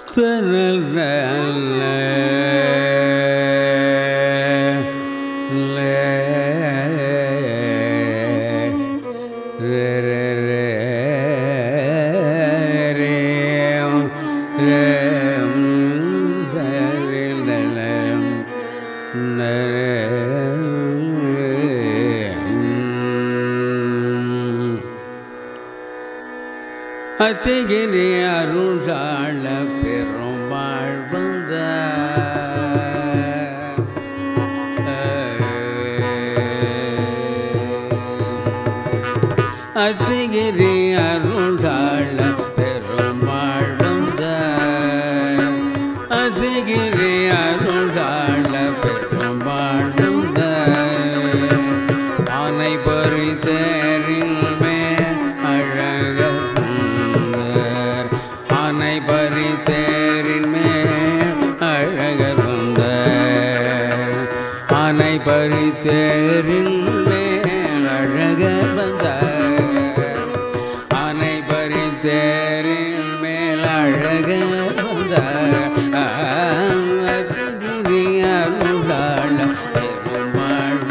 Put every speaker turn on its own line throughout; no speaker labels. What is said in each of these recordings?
அத்திகிரி அருளாள பெருமாள் வந்த அத்திகிரி அருளாள பெருமாள் வந்த அத்திகிரி அருளாள பெருமாள் வந்த ஆனை பறித்தேரில் மேல் அழக சுந்தர் ஆனை பறித்தேரின் மேல் அழக சுந்தர் ஆனை பறித்தேரின் மேல் அழக வந்தார் ஆனை பறித்தேரின் மேல் அழக வந்தார் அத்திகிரி அருளாள பெருமாள்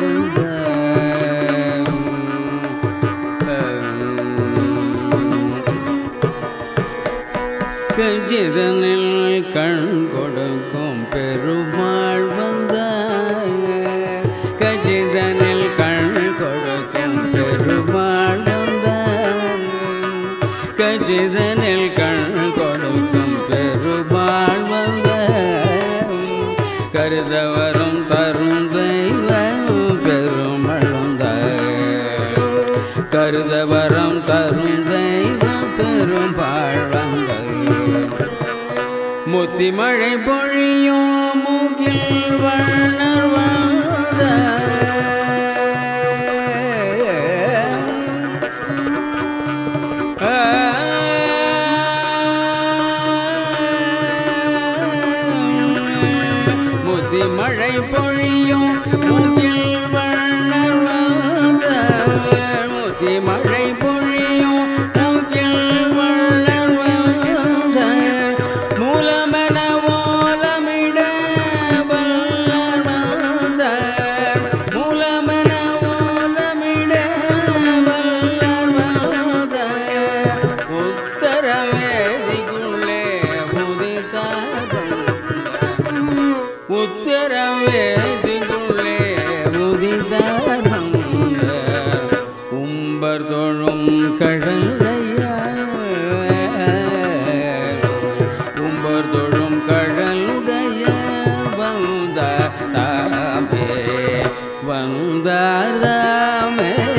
கஜிதனில் கண் கொடுக்கும் பெருமாள் வந்தார் கஜிதனில் கண் கொடுக்கும் பெருமாள் வந்தார் கஜிதனில் கண் கொடுக்கும் பெருமாள் வந்தார் கருதவரும் தரும் தெய்வம் பெருமாள் வந்தார் கருதவரம் தரும் தெய்வம் பெருமாள் வந்தார் முத்திமழை பொழியும் மூகில் வண்ணர் வந்த முத்திமழை பொழியும் மூகில் வண்ணர் வந்த முத்திமழை பொழியும் மூகில் வண்ணர் வந்த மூலமென ஓலமிட வல்லர் வந்தார் மூலமென ஓலமிட வல்லர் வந்தார் உத்தரவேதிக்குள்ளே உதித்தார்கள் உத்தரவேதிக்குள்ளே உதித்தார்கள் உம்பர் தொழும் கடலையா உம்பர் தொழும் கடலுடைய வந்த தாமே வந்தாராமே